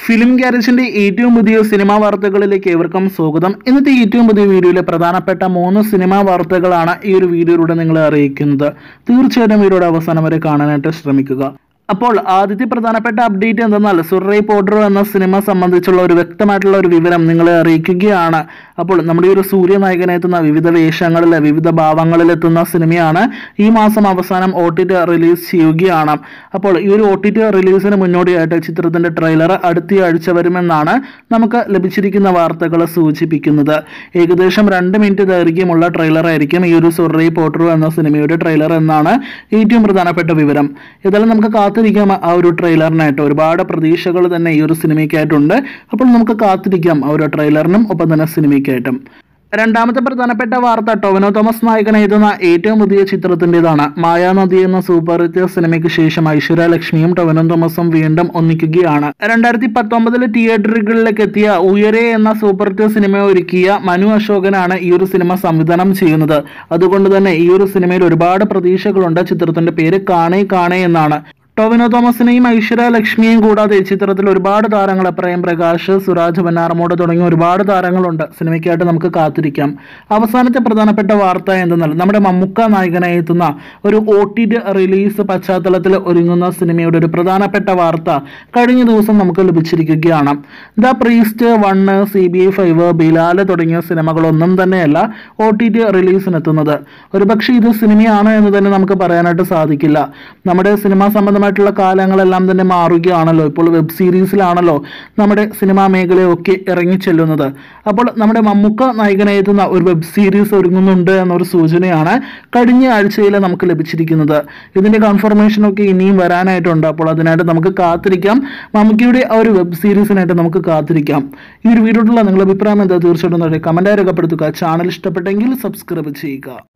film ഗ്യാരേജിന്റെ ഏറ്റവും പുതിയ cinema വാർത്തകളിലേക്ക് ഏവർക്കും സ്വാഗതം ഇന്നത്തെ ഏറ്റവും പുതിയ വീഡിയോയിലെ പ്രധാനപ്പെട്ട മൂന്ന് സിനിമാ വാർത്തകളാണ് ഈ ഒരു വീഡിയോയിലൂടെ നിങ്ങളെ അറിയിക്കുന്നത് തീർച്ചയായിട്ടും വീഡിയോയുടെ അവസാനം വരെ കാണാനായിട്ട് ശ്രമിക്കുക അപ്പോൾ ആദ്യത്തെ പ്രധാനപ്പെട്ട അപ്ഡേറ്റ് എന്തെന്നാൽ സുറൈ പോഡ്രോ എന്ന സിനിമ സംബന്ധിച്ചുള്ള ഒരു വ്യക്തമായിട്ടുള്ള ഒരു വിവരം നിങ്ങളെ അറിയിക്കുകയാണ് അപ്പോൾ നമ്മുടെ ഈ ഒരു സൂര്യനായകനെത്തുന്ന വിവിധ വേഷങ്ങളിൽ വിവിധ ഭാവങ്ങളിലെത്തുന്ന സിനിമയാണ് ഈ മാസം അവസാനം ഒ ടി ടി റിലീസ് ചെയ്യുകയാണ് അപ്പോൾ ഈ ഒരു ഒ ടി ടി റിലീസിന് മുന്നോടിയായിട്ട് ചിത്രത്തിന്റെ ട്രെയിലർ അടുത്ത ആഴ്ച വരുമെന്നാണ് നമുക്ക് ലഭിച്ചിരിക്കുന്ന വാർത്തകൾ സൂചിപ്പിക്കുന്നത് ഏകദേശം രണ്ട് മിനിറ്റ് ദൈർഘ്യമുള്ള ട്രെയിലർ ആയിരിക്കും ഈ ഒരു സുറൈ പോട്രോ എന്ന സിനിമയുടെ ട്രെയിലർ എന്നാണ് ഏറ്റവും പ്രധാനപ്പെട്ട വിവരം ഏതായാലും നമുക്ക് കാത്തിരിക്കാം ആ ഒരു ട്രെയിലറിനായിട്ട് ഒരുപാട് പ്രതീക്ഷകൾ തന്നെ ഈ ഒരു സിനിമയ്ക്കായിട്ടുണ്ട് അപ്പോൾ നമുക്ക് കാത്തിരിക്കാം ആ ഒരു ട്രെയിലറിനും ഒപ്പം തന്നെ സിനിമയ്ക്കായിട്ടും രണ്ടാമത്തെ പ്രധാനപ്പെട്ട വാർത്ത ടൊവിനോ തോമസ് നായകൻ എഴുതുന്ന ഏറ്റവും പുതിയ ചിത്രത്തിൻ്റെതാണ് മായാനദി എന്ന സൂപ്പർ ഹിറ്റ് സിനിമയ്ക്ക് ശേഷം ഐശ്വര്യ ലക്ഷ്മിയും ടൊവിനോ തോമസും വീണ്ടും ഒന്നിക്കുകയാണ് രണ്ടായിരത്തി പത്തൊമ്പതിൽ തിയേറ്ററുകളിലേക്ക് എത്തിയ ഉയരെ എന്ന സൂപ്പർ ഹിറ്റ് സിനിമ ഒരുക്കിയ മനു അശോകനാണ് ഈ ഒരു സിനിമ സംവിധാനം ചെയ്യുന്നത് അതുകൊണ്ട് തന്നെ ഈ ഒരു സിനിമയിൽ ഒരുപാട് പ്രതീക്ഷകളുണ്ട് ചിത്രത്തിന്റെ പേര് കാണേ കാണേ എന്നാണ് ടൊവിനോ തോമസിനെയും ഐശ്വര്യ ലക്ഷ്മിയെയും കൂടാതെ ചിത്രത്തിൽ ഒരുപാട് താരങ്ങൾ പ്രേം പ്രകാശ് സുരാജ് ബന്നാറമോട് തുടങ്ങിയ ഒരുപാട് താരങ്ങളുണ്ട് സിനിമയ്ക്കായിട്ട് നമുക്ക് കാത്തിരിക്കാം അവസാനത്തെ പ്രധാനപ്പെട്ട വാർത്ത എന്തെന്നാൽ നമ്മുടെ മമ്മുക്ക നായകനായി എത്തുന്ന ഒരു ഒ ടി ടി റിലീസ് പശ്ചാത്തലത്തിൽ ഒരുങ്ങുന്ന സിനിമയുടെ ഒരു പ്രധാനപ്പെട്ട വാർത്ത കഴിഞ്ഞ ദിവസം നമുക്ക് ലഭിച്ചിരിക്കുകയാണ് the priest one C B I five Bilal തുടങ്ങിയ സിനിമകളൊന്നും തന്നെയല്ല ഒ ടി ടി റിലീസിനെത്തുന്നത് ഒരുപക്ഷെ ഇത് സിനിമയാണ് എന്ന് തന്നെ നമുക്ക് പറയാനായിട്ട് സാധിക്കില്ല നമ്മുടെ സിനിമാ സംബന്ധമായിട്ടുള്ള കാലങ്ങളെല്ലാം തന്നെ മാറുകയാണല്ലോ ഇപ്പോൾ വെബ് സീരീസിലാണല്ലോ നമ്മുടെ സിനിമാ മേഖലയൊക്കെ ഇറങ്ങിച്ചെല്ലുന്നത് അപ്പോൾ നമ്മുടെ മമ്മൂക്ക നായകനെത്തുന്ന ഒരു വെബ് സീരീസ് ഒരുങ്ങുന്നുണ്ട് എന്നൊരു സൂചനയാണ് കഴിഞ്ഞ ആഴ്ചയിൽ നമുക്ക് ലഭിച്ചിരിക്കുന്നത് ഇതിന്റെ കൺഫർമേഷൻ ഒക്കെ ഇനിയും വരാനായിട്ടുണ്ട് അപ്പോൾ അതിനായിട്ട് നമുക്ക് കാത്തിരിക്കാം മമ്മൂക്കിയുടെ ആ ഒരു വെബ് സീരീസിനായിട്ട് നമുക്ക് കാത്തിരിക്കാം ഈ ഒരു വീഡിയോയിലുള്ള നിങ്ങളുടെ അഭിപ്രായം എന്താ തീർച്ചയായിട്ടും കമന്റായി രേഖപ്പെടുത്തുക ചാനൽ ഇഷ്ടപ്പെട്ടെങ്കിൽ സബ്സ്ക്രൈബ് ചെയ്യുക